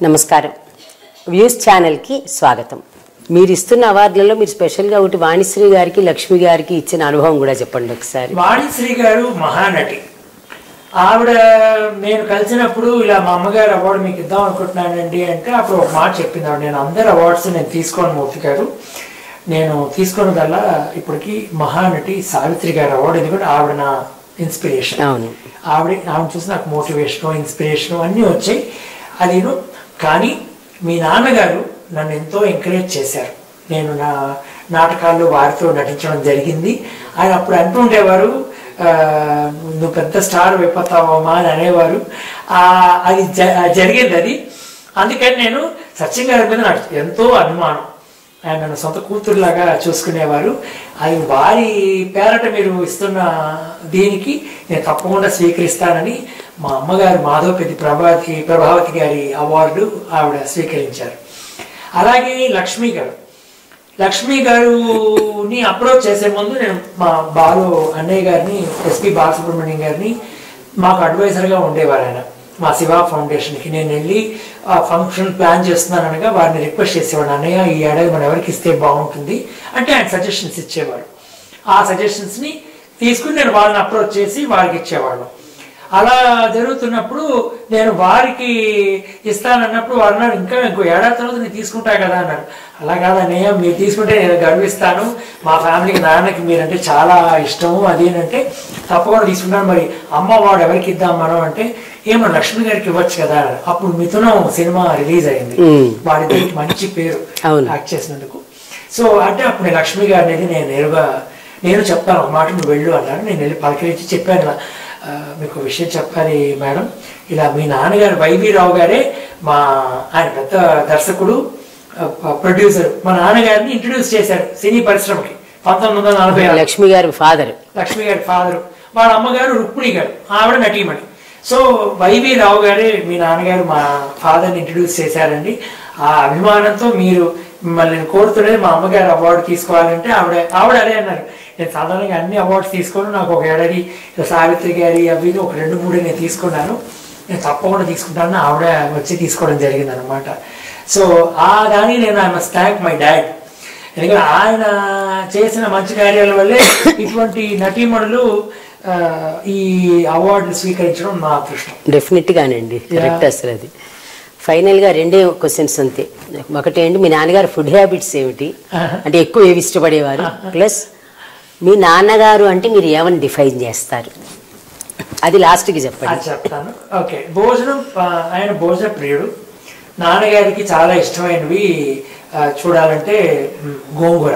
నమస్కారం వ్యూస్ ఛానల్కి స్వాగతం మీరు ఇస్తున్న అవార్డులలో మీరు స్పెషల్గా ఒకటి వాణిశ్రీ గారికి లక్ష్మి గారికి ఇచ్చిన అనుభవం కూడా చెప్పండి ఒకసారి వాణిశ్రీ గారు మహానటి ఆవిడ నేను కలిసినప్పుడు ఇలా మా అమ్మగారు అవార్డు మీకు ఇద్దాం అనుకుంటున్నానండి అంటే అప్పుడు ఒక మాట చెప్పింది ఆవిడ నేను అందరు అవార్డ్స్ నేను తీసుకోను మూర్తి గారు నేను తీసుకున్నదల్లా ఇప్పటికి మహానటి సావిత్రి గారు అవార్డు ఎందుకంటే ఆవిడ నా ఇన్స్పిరేషన్ అవును ఆవిడ ఆవిడ చూసి నాకు మోటివేషన్ ఇన్స్పిరేషన్ అన్నీ వచ్చాయి అది కానీ మీ నాన్నగారు నన్ను ఎంతో ఎంకరేజ్ చేశారు నేను నా నాటకాల్లో వారితో నటించడం జరిగింది ఆయన అప్పుడు అంటుండేవారు "ఆ, నువ్వు పెద్ద స్టార్ అయిపోతావమ్మా అని అనేవారు ఆ, అది జ- జరిగేది అది అందుకని నేను సత్యం గారి మీద నాకు ఎంతో అభిమానం ఆయన నన్ను సొంత కూతురులాగా చూసుకునేవారు అది వారి పేరట మీరు ఇస్తున్న దీనికి నేను తప్పకుండా స్వీకరిస్తానని మా అమ్మగారు మాధవపతి ప్రభావతి ప్రభావతి గారి అవార్డు ఆవిడ స్వీకరించారు అలాగే లక్ష్మి గారు లక్ష్మి గారుని అప్రోచ్ చేసే ముందు నేను మా బాలు అన్నయ్య గారిని ఎస్పి బాలసుబ్రహ్మణ్యం గారిని మాకు అడ్వైజర్గా ఉండేవారు ఆయన మా శివ ఫౌండేషన్కి నేను వెళ్ళి ఆ ఫంక్షన్ ప్లాన్ చేస్తున్నాను అనగా వారిని రిక్వెస్ట్ చేసేవాడు అన్నయ్య ఈ ఏడాది మనం ఎవరికి ఇస్తే బాగుంటుంది అంటే ఆయన సజెషన్స్ ఇచ్చేవాడు ఆ సజెషన్స్ని తీసుకుని నేను వాళ్ళని అప్రోచ్ చేసి వారికి ఇచ్చేవాళ్ళం అలా జరుగుతున్నప్పుడు నేను వారికి ఇస్తానన్నప్పుడు వారు అన్నారు ఇంకా ఇంకో ఏడాది తర్వాత నేను తీసుకుంటా కదా అన్నారు అలా కాదన్నయ్య మీరు తీసుకుంటే నేను గర్విస్తాను మా ఫ్యామిలీకి నాన్నకి మీరంటే చాలా ఇష్టము అదేనంటే తప్పకుండా తీసుకుంటాను మరి అమ్మ వాడు ఎవరికి ఇద్దాం మనం అంటే ఏమో లక్ష్మి గారికి ఇవ్వచ్చు కదా అన్నారు. అప్పుడు మిథునం సినిమా రిలీజ్ అయింది వాడిద్దరికి మంచి పేరు అవును. యాక్ట్ చేసినందుకు సో అంటే అప్పుడు నేను లక్ష్మి గారిని వెళ్ళి నేను నేరుగా నేను చెప్తాను ఒక మాట నువ్వు వెళ్ళు అన్నారు నేను వెళ్ళి పలకరించి చెప్పాను ఇలా "ఆ, మీకు ఒక విషయం చెప్పాలి మేడం ఇలా మీ నాన్నగారు వైవి రావు గారే మా ఆయన పెద్ద దర్శకుడు ప్రొడ్యూసర్ మా నాన్నగారిని ఇంట్రడ్యూస్ చేశారు సినీ పరిశ్రమకి పంతొమ్మిది వందల నలభై ఆరు లక్ష్మి గారి ఫాదర్ లక్ష్మి గారి ఫాదరు వాళ్ళ అమ్మగారు రుక్మిణి గారు ఆవిడ నటీమణి సో వైవి రావు గారే మీ నాన్నగారు మా ఫాదర్ని ఇంట్రడ్యూస్ చేశారండి ఆ అభిమానంతో మీరు మిమ్మల్ని నేను కోరుతున్నది మా అమ్మగారు అవార్డు తీసుకోవాలంటే ఆవిడ ఆవిడ అదే అన్నారు నేను సాధారణంగా అన్ని అవార్డ్స్ తీసుకోను నాకు ఒక ఏడాది ఇలా సావిత్రి గారి అవి ఇవి ఒక రెండు మూడు నేను తీసుకున్నాను నేను తప్పకుండా తీసుకుంటాను ఆవిడ వచ్చి తీసుకోవడం జరిగింది అనమాట సో ఆ దానికి నేను I must thank my dad ఎందుకంటే ఆయన చేసిన మంచి కార్యాల వల్లే ఇటువంటి నటీమణులు ఆ, ఈ అవార్డులు స్వీకరించడం నా అదృష్టం డెఫినెట్గానండి కరెక్ట్ అసలు అది ఫైనల్గా రెండే క్వశ్చన్స్ అంతే ఒకటి ఏంటి మీ నాన్నగారు ఫుడ్ హ్యాబిట్స్ ఏమిటి అంటే ఎక్కువ ఏవి ఇష్టపడేవారు ప్లస్ మీ నాన్నగారు అంటే మీరు ఏమని డిఫైన్ చేస్తారు అది లాస్ట్కి చెప్పండి అది చెప్తాను ఓకే భోజనం ఆ, ఆయన భోజన ప్రియుడు నాన్నగారికి చాలా ఇష్టమైనవి ఆ, చూడాలంటే మ్, గోంగూర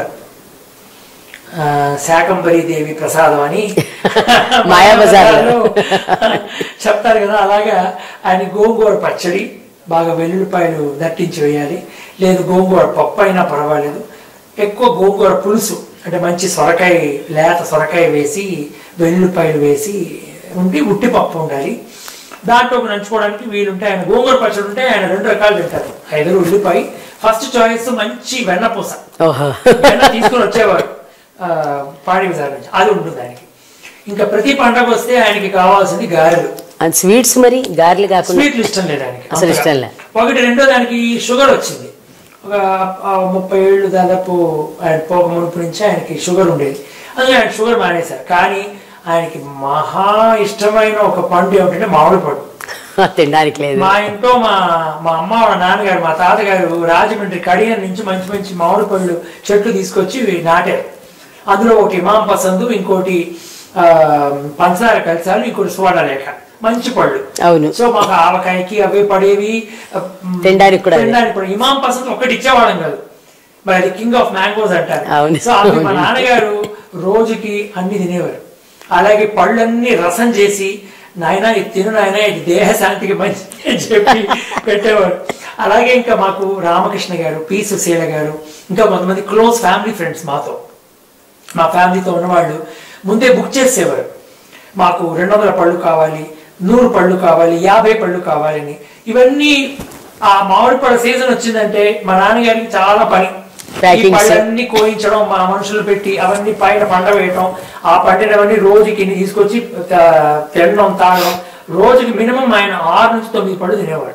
ఆ, శాకంబరి దేవి ప్రసాదం అని మాయాబజార్లో. చెప్తారు కదా అలాగా ఆయన గోంగూర పచ్చడి బాగా వెల్లుల్లిపాయలు దట్టించి వేయాలి లేదు గోంగూర పప్పు అయినా పర్వాలేదు ఎక్కువ గోంగూర పులుసు అంటే మంచి సొరకాయ లేత సొరకాయ వేసి వెల్లుల్లిపాయలు వేసి ఉండి ఉట్టి పప్పు ఉండాలి దాంట్లో నంచుకోవడానికి వీలుంటే ఆయన గోంగూర పచ్చడి ఉంటే ఆయన రెండు రకాలు తింటారు ఐదు ఉల్లిపాయ ఫస్ట్ చాయిస్ మంచి వెన్నపూస ఓహో వెన్న తీసుకుని వచ్చేవారు ఆ, పాడి బజార్ నుంచి అది ఉంటుంది ఆయనకి ఇంకా ప్రతి పండగ వస్తే ఆయనకి కావాల్సింది గారెలు అండ్ స్వీట్స్ మరి గారెలు కాకుండా స్వీట్లు ఇష్టం లేదు ఆయనకి అసలు ఇష్టం లే. ఒకటి రెండో దానికి షుగర్ వచ్చింది ఒక ఆ, ముప్పై ఏళ్ళు దాదాపు ఆయన పోక మునుపు నుంచి ఆయనకి షుగర్ ఉండేది అందుకే ఆయన షుగర్ మానేశారు కానీ ఆయనకి మహా ఇష్టమైన ఒక పండు ఏమిటంటే మామిడి పండు తినడానికి లేదు మా ఇంట్లో మా మా అమ్మ వాళ్ళ నాన్నగారు మా తాతగారు రాజమండ్రి కడియం నుంచి మంచి మంచి మామిడి పళ్ళు చెట్లు తీసుకొచ్చి నాటారు అందులో ఒకటి ఇమాం పసందు ఇంకోటి ఆ, పంచదార కలిసాలు ఇంకోటి సోడా లేక మంచి పళ్ళు అవును సో మాకు ఆవకాయకి అవి పడేవి ఆ, మ్, తినడానికి కూడా అదే. తినడానికి కూడా ఇమాం పసంద్ ఒకటి ఇచ్చేవాళ్ళం కాదు మరి అది కింగ్ ఆఫ్ మ్యాంగోస్ అంటారు అవును. సో అవి మా నాన్నగారు రోజుకి అన్ని తినేవారు అలాగే పళ్ళన్నీ రసం చేసి నాయన ఇది తిను నాయన ఇది దేహ శాంతికి మంచిది అని చెప్పి పెట్టేవారు అలాగే ఇంకా మాకు రామకృష్ణ గారు పి సుశీల గారు ఇంకా కొంతమంది క్లోజ్ ఫ్యామిలీ ఫ్రెండ్స్ మాతో మా ఫ్యామిలీతో ఉన్నవాళ్ళు ముందే బుక్ చేసేవారు మాకు రెండు వందల పళ్ళు కావాలి నూరు పళ్ళు కావాలి యాభై పళ్ళు కావాలని ఇవన్నీ ఆ మామిడి పళ్ళ సీజన్ వచ్చిందంటే మా నాన్నగారికి చాలా పని ఈ Packings. పళ్ళన్నీ కోయించడం మా మనుషులు పెట్టి అవన్నీ పైన పండ వేయటం ఆ పండినవన్నీ రోజుకి ఇన్ని తీసుకొచ్చి త- తినడం తాగడం రోజుకి మినిమం ఆయన ఆరు నుంచి తొమ్మిది పళ్ళు తినేవాడు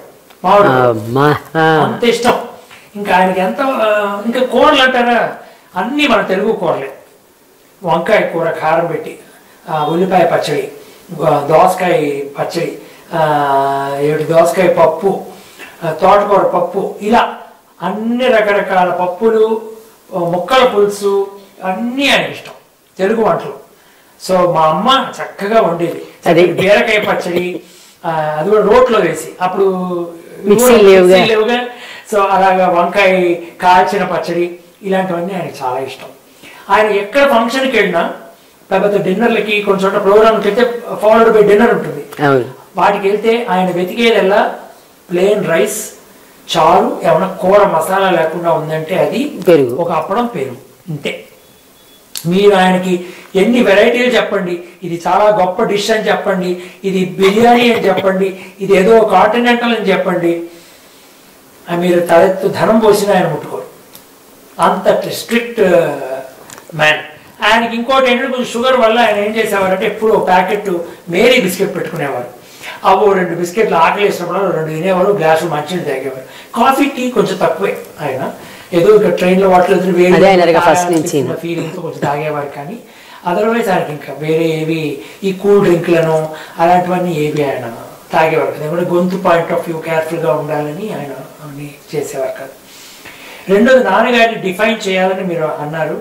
మామిడి అమ్మా ఆ. అంత ఇష్టం ఇంకా ఆయనకి ఎంత ఆ, ఇంకా కూరలు అంటారా అన్నీ మన తెలుగు కూరలే వంకాయ కూర కారం పెట్టి ఆ, ఉల్లిపాయ పచ్చడి ఆ, దోసకాయ పచ్చడి ఆ, ఏమిటి దోసకాయ పప్పు ఆ, తోటకూర పప్పు ఇలా అన్ని రకరకాల పప్పులు ఆ, ముక్కల పులుసు అన్నీ ఆయనకి ఇష్టం తెలుగు వంటలు సో మా అమ్మ చక్కగా వండేది అది. బీరకాయ పచ్చడి ఆ, అది కూడా రోట్లో వేసి అప్పుడు మిక్సీ లేవుగా. మిక్సీ లేవుగా సో అలాగా వంకాయ కాల్చిన పచ్చడి ఇలాంటివన్నీ ఆయనకి చాలా ఇష్టం ఆయన ఎక్కడ ఫంక్షన్కి వెళ్ళినా లేకపోతే డిన్నర్లకి కొంచెం చోట్ల ప్రోగ్రామ్కి వెళ్తే ఫాలోడ్ బై డిన్నర్ ఉంటుంది అవును వాటికి వెళ్తే ఆయన వెతికేదల్లా ప్లేన్ రైస్ చారు ఏమైనా కూర మసాలా లేకుండా ఉందంటే అది పెరుగు. ఒక అప్పడం పెరుగు అంతే మీరు ఆయనకి ఎన్ని వెరైటీలు చెప్పండి ఇది చాలా గొప్ప డిష్ అని చెప్పండి ఇది బిర్యానీ అని చెప్పండి ఇది ఏదో కాంటినెంటల్ అని చెప్పండి ఆ మీరు తలెత్తు ధనం పోసిన ఆయన ముట్టుకోరు అంత స్ట్రిక్ట్ మ్యాన్ ఆయనకి ఇంకోటి ఏంటంటే కొంచెం షుగర్ వల్ల ఆయన ఏం చేసేవారంటే ఎప్పుడు ప్యాకెట్ మేరీ బిస్కెట్ పెట్టుకునేవారు అవి ఓ రెండు బిస్కెట్లు ఆకలి వేసినప్పుడు రెండు తినేవారు గ్లాసు మంచిని తాగేవారు కాఫీ టీ కొంచెం తక్కువే ఆయన ఏదో ఇక ట్రైన్లో వాటిలో వదిలి వేడి అదే ఆయనకి first నుంచి. ఫీలింగ్తో కొంచెం తాగేవారు కానీ అదర్వైజ్ ఆయనకి ఇంకా వేరే ఏవి ఈ కూల్ డ్రింక్లను అలాంటివన్నీ ఏవి ఆయన తాగేవారు కదా ఎందుకంటే గొంతు పాయింట్ ఆఫ్ వ్యూ కేర్ఫుల్గా ఉండాలని ఆయన అన్ని చేసేవారు కదా రెండోది నాన్నగారిని డిఫైన్ చేయాలని మీరు అన్నారు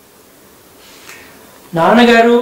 నాన్నగారు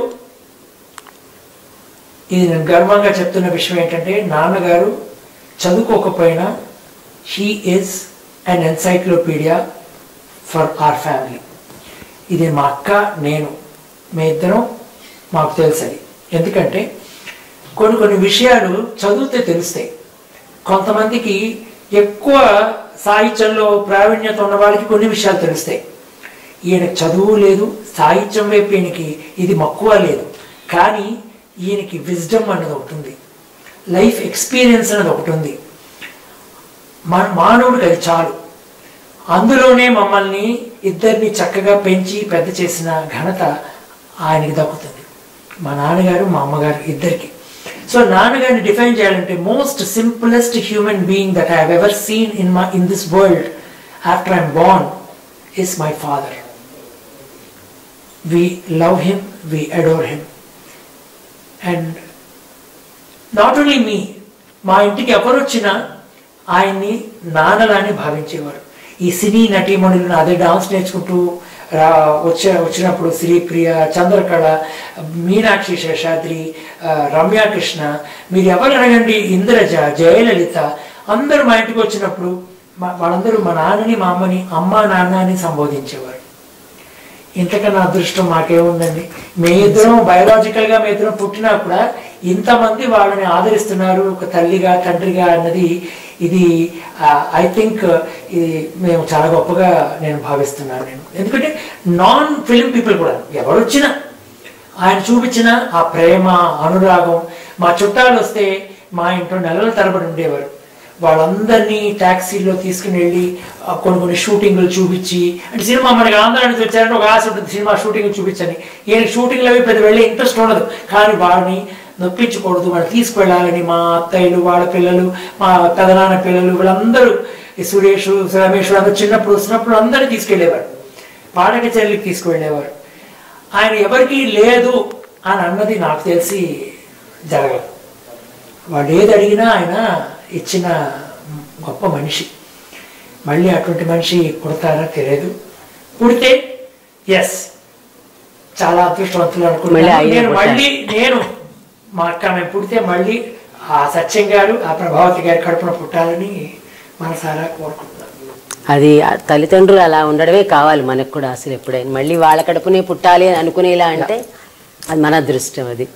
ఇది నేను గర్వంగా చెప్తున్న విషయం ఏంటంటే నాన్నగారు చదువుకోకపోయినా he is an encyclopedia for our family ఇది మా అక్క నేను మీ ఇద్దరం మాకు తెలుసు అది ఎందుకంటే కొన్ని కొన్ని విషయాలు చదివితే తెలుస్తాయి కొంతమందికి ఎక్కువ సాహిత్యంలో ప్రావీణ్యత ఉన్న వాళ్ళకి కొన్ని విషయాలు తెలుస్తాయి ఈయనకి చదువు లేదు సాహిత్యం వైపు ఈయనకి ఇది మక్కువ లేదు కానీ ఈయనకి విజ్డమ్ అన్నది ఒకటి ఉంది లైఫ్ ఎక్స్పీరియన్స్ అన్నది ఒకటి ఉంది మన మానవుడికి అది చాలు అందులోనే మమ్మల్ని ఇద్దరిని చక్కగా పెంచి పెద్ద చేసిన ఘనత ఆయనకి దక్కుతుంది మా నాన్నగారు మా అమ్మగారు ఇద్దరికి సో నాన్నగారిని డిఫైన్ చేయాలంటే most simplest human being that I ever seen in my in this world after I'm born is my father we love him, we adore him. And not only మీ మా ఇంటికి ఎవరు వచ్చినా ఆయన్ని నాన్నలానే భావించేవారు ఈ సినీ నటీమణులను అదే డాన్స్ నేర్చుకుంటూ రా వచ్చే వచ్చినప్పుడు శ్రీప్రియ చంద్రకళ మీనాక్షి శేషాద్రి ఆ, రమ్యాకృష్ణ మీరు ఎవరు అడగండి ఇంద్రజ జయలలిత అందరూ మా ఇంటికి వచ్చినప్పుడు మా వాళ్ళందరూ మా నాన్నని మా అమ్మని అమ్మ నాన్న అని సంబోధించేవారు ఇంతకన్నా అదృష్టం మాకేముందండి మీ ఇద్దరం బయలాజికల్ గా మీ ఇద్దరం పుట్టినా కూడా ఇంతమంది వాళ్ళని ఆదరిస్తున్నారు ఒక తల్లిగా తండ్రిగా అన్నది ఇది ఐ థింక్ ఇది మేము చాలా గొప్పగా నేను భావిస్తున్నాను నేను ఎందుకంటే నాన్ ఫిలిం పీపుల్ కూడా ఎవరు వచ్చినా ఆయన చూపించిన ఆ ప్రేమ అనురాగం మా చుట్టాలు వస్తే మా ఇంట్లో నెలల తరబడి ఉండేవారు వాళ్ళందరినీ ట్యాక్సీలో తీసుకుని వెళ్ళి ఆ, కొన్ని కొన్ని షూటింగ్లు చూపించి అంటే సినిమా మనకి ఆంధ్ర నుంచి వచ్చారంటే ఒక ఆశ ఉంటుంది సినిమా షూటింగ్ చూపించని ఈయన షూటింగ్లు అవి పెద్ద వెళ్ళే ఇంట్రెస్ట్ ఉండదు కానీ వాడిని నొప్పించకూడదు వాళ్ళు తీసుకువెళ్ళాలని మా అత్తయ్యలు వాళ్ళ పిల్లలు మా పెదనాన్న పిల్లలు వీళ్ళందరూ ఈ సురేష్ రమేష్ అందరూ చిన్నప్పుడు వచ్చినప్పుడు అందరినీ తీసుకెళ్ళేవారు పాడక చెల్లికి తీసుకువెళ్ళేవారు ఆయన ఎవరికీ లేదు అని అన్నది నాకు తెలిసి జరగదు వాళ్ళు ఏది అడిగినా ఆయన ఇచ్చిన గొప్ప మనిషి మళ్ళీ అటువంటి మనిషి పుడతారా తెలియదు పుడితే ఎస్ చాలా అదృష్టవంతులు మళ్ళీ అనుకుంటున్నాను ఆయన నేను పుట్టారు. మళ్ళీ నేను మా అక్క మేము పుడితే మళ్ళీ ఆ సత్యం గారు ఆ ప్రభావతి గారి కడుపున పుట్టాలని మనసారా కోరుకుంటున్నాను అది ఆ తల్లిదండ్రులు అలా ఉండడమే కావాలి మనకు కూడా అసలు ఎప్పుడైనా మళ్ళీ వాళ్ళ కడుపునే పుట్టాలి అని అనుకునేలా అంటే అది మన అదృష్టం అది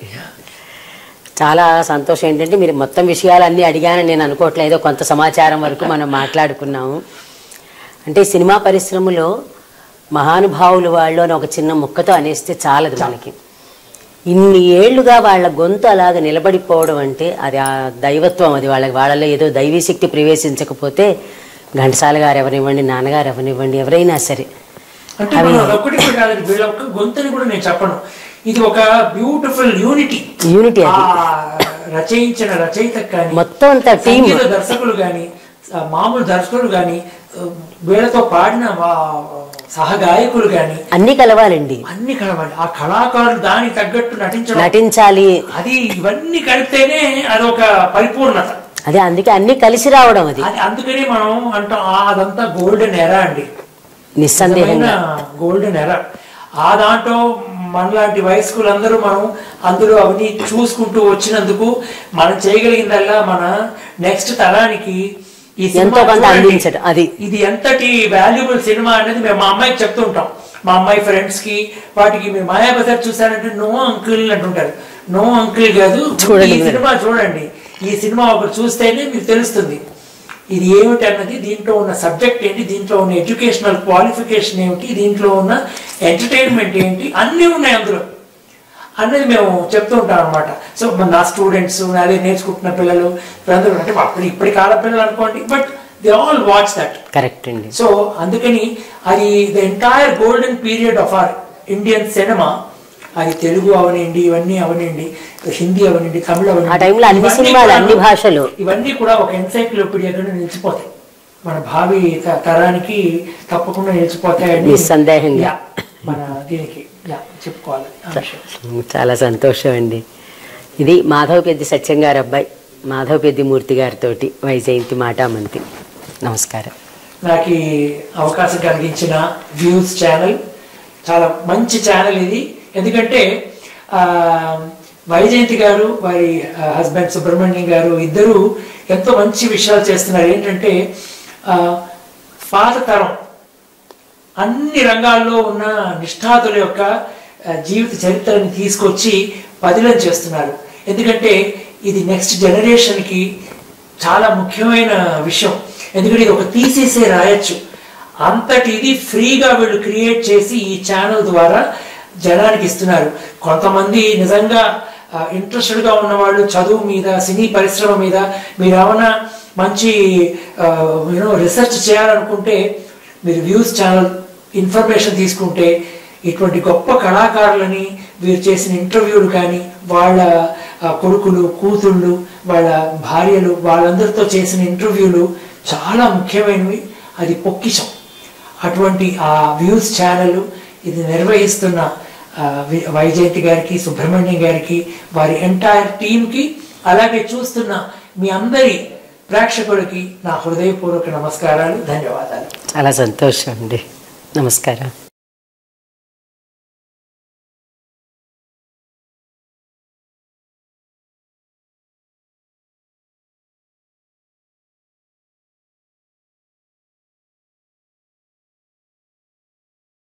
చాలా సంతోషం ఏంటంటే మీరు మొత్తం విషయాలు అన్నీ అడిగానని నేను అనుకోవట్లేదు ఏదో కొంత సమాచారం వరకు మనం మాట్లాడుకున్నాము అంటే సినిమా పరిశ్రమలో మహానుభావులు వాళ్ళు అని ఒక చిన్న ముక్కతో అనేస్తే చాలదు మనకి ఇన్ని ఏళ్లుగా వాళ్ళ గొంతు అలాగ నిలబడిపోవడం అంటే అది ఆ దైవత్వం అది వాళ్ళ వాళ్ళలో ఏదో దైవీ శక్తి ప్రవేశించకపోతే ఘంటసాల గారు ఎవరివ్వండి నాన్నగారు ఎవరివ్వండి ఎవరైనా సరే అంటే మనం అదొక్కటి కూడా కాదండి వీళ్ళ ఒక్క గొంతుని కూడా నేను చెప్పను ఇది ఒక బ్యూటిఫుల్ యూనిటీ యూనిటీ ఆ అది రచయించిన రచయితకు కానీ మొత్తం అంతా టీం సంగీత దర్శకులు కానీ ఆ, మామూలు దర్శకులు కానీ వీళ్ళతో పాడిన వా- సహగాయకులు కానీ అన్ని కలవాలండి అన్ని కలవాలి ఆ కళాకారులు దానికి తగ్గట్టు నటించడం నటించాలి అది ఇవన్నీ కలిపితేనే అదొక పరిపూర్ణత అదే అందుకే అన్ని కలిసి రావడం అది అది అందుకనే మనం అంటాం "ఆ, అదంతా గోల్డెన్ ఎరా అండి నిస్సందేహంగా గోల్డెన్ ఎరా ఆ దాంట్లో మనలాంటి వయస్కులందరూ మనం అందులో అవన్నీ చూసుకుంటూ వచ్చినందుకు మనం చేయగలిగిందల్లా మన నెక్స్ట్ తరానికి ఈ సినిమా ఎంతో కొంత చూడండి. అందించడం, అది. ఇది ఎంతటి వాల్యుబుల్ సినిమా అనేది మేము మా అమ్మాయికి చెప్తూ ఉంటాం మా అమ్మాయి ఫ్రెండ్స్ కి వాటికి మీరు మాయాబజార్ చూసారంటే నో అంకుల్ అంటుంటారు నో అంకుల్ కాదు చూడండి ఈ మీరు. సినిమా చూడండి ఈ సినిమా ఒకటి చూస్తేనే మీకు తెలుస్తుంది ఇది ఏమిటి అన్నది దీంట్లో ఉన్న సబ్జెక్ట్ ఏంటి దీంట్లో ఉన్న ఎడ్యుకేషనల్ క్వాలిఫికేషన్ ఏమిటి దీంట్లో ఉన్న ఎంటర్టైన్మెంట్ ఏంటి అన్నీ ఉన్నాయి అందులో అనేది మేము చెప్తూ ఉంటాం అనమాట సో మన నా స్టూడెంట్స్ అదే నేర్చుకుంటున్న పిల్లలు వీళ్ళందరూ అంటే అప్పుడు ఇప్పటి కాల పిల్లలు అనుకోండి but they all watch that correct అండి సో అందుకని అది the entire golden period of our Indian cinema అది తెలుగు అవనండి ఇవన్నీ అవనండి హిందీ అవనండి తమిళ అవనండి ఆ టైంలో అన్ని ఇవన్నీ సినిమాలు, కూడా- అన్ని భాషలు. ఇవన్నీ కూడా ఒక ఎన్సైక్లోపీడియా కింద నిలిచిపోతాయి మన భావి త- తరానికి తప్పకుండా నిలిచిపోతాయని నిస్సందేహంగా. యా, మన దీనికి యా, చెప్పుకోవాలి ఆ విషయం. చాలా సంతోషం అండి ఇది మాధవపెద్ది సత్యం గారి అబ్బాయి మాధవపెద్ది మూర్తి గారితోటి వైజయంతి మాటామంతి నమస్కారం నాకు ఈ అవకాశం కలిగించిన వ్యూస్ ఛానల్ చాలా మంచి ఛానల్ ఇది ఎందుకంటే ఆ, వైజయంతి గారు వారి హస్బెండ్ సుబ్రహ్మణ్యం గారు ఇద్దరు ఎంతో మంచి విషయాలు చేస్తున్నారు ఏంటంటే ఆ, పాత తరం అన్ని రంగాల్లో ఉన్న నిష్ఠాతుల యొక్క ఆ, జీవిత చరిత్రని తీసుకొచ్చి పదిలం చేస్తున్నారు ఎందుకంటే ఇది నెక్స్ట్ జనరేషన్కి చాలా ముఖ్యమైన విషయం ఎందుకంటే ఇది ఒక తీసేసే రాయొచ్చు అంతటి ఇది ఫ్రీగా వీళ్ళు క్రియేట్ చేసి ఈ ఛానల్ ద్వారా జనానికి ఇస్తున్నారు కొంతమంది నిజంగా ఇంట్రెస్టెడ్గా ఉన్నవాళ్ళు చదువు మీద సినీ పరిశ్రమ మీద మీరు ఏమైనా మంచి యూనో రీసెర్చ్ చేయాలనుకుంటే మీరు వ్యూస్ ఛానల్ ఇన్ఫర్మేషన్ తీసుకుంటే ఇటువంటి గొప్ప కళాకారులని వీరు చేసిన ఇంటర్వ్యూలు కానీ వాళ్ళ ఆ, కొడుకులు కూతుళ్ళు వాళ్ళ భార్యలు వాళ్ళందరితో చేసిన ఇంటర్వ్యూలు చాలా ముఖ్యమైనవి అది పొక్కిషం అటువంటి ఆ వ్యూస్ ఛానల్ ఇది నిర్వహిస్తున్న ఆ, వి- వైజయంతి గారికి సుబ్రహ్మణ్యం గారికి వారి ఎంటైర్ టీంకి అలాగే చూస్తున్న మీ అందరి ప్రేక్షకులకి నా హృదయపూర్వక నమస్కారాలు ధన్యవాదాలు చాలా సంతోషం అండి నమస్కారం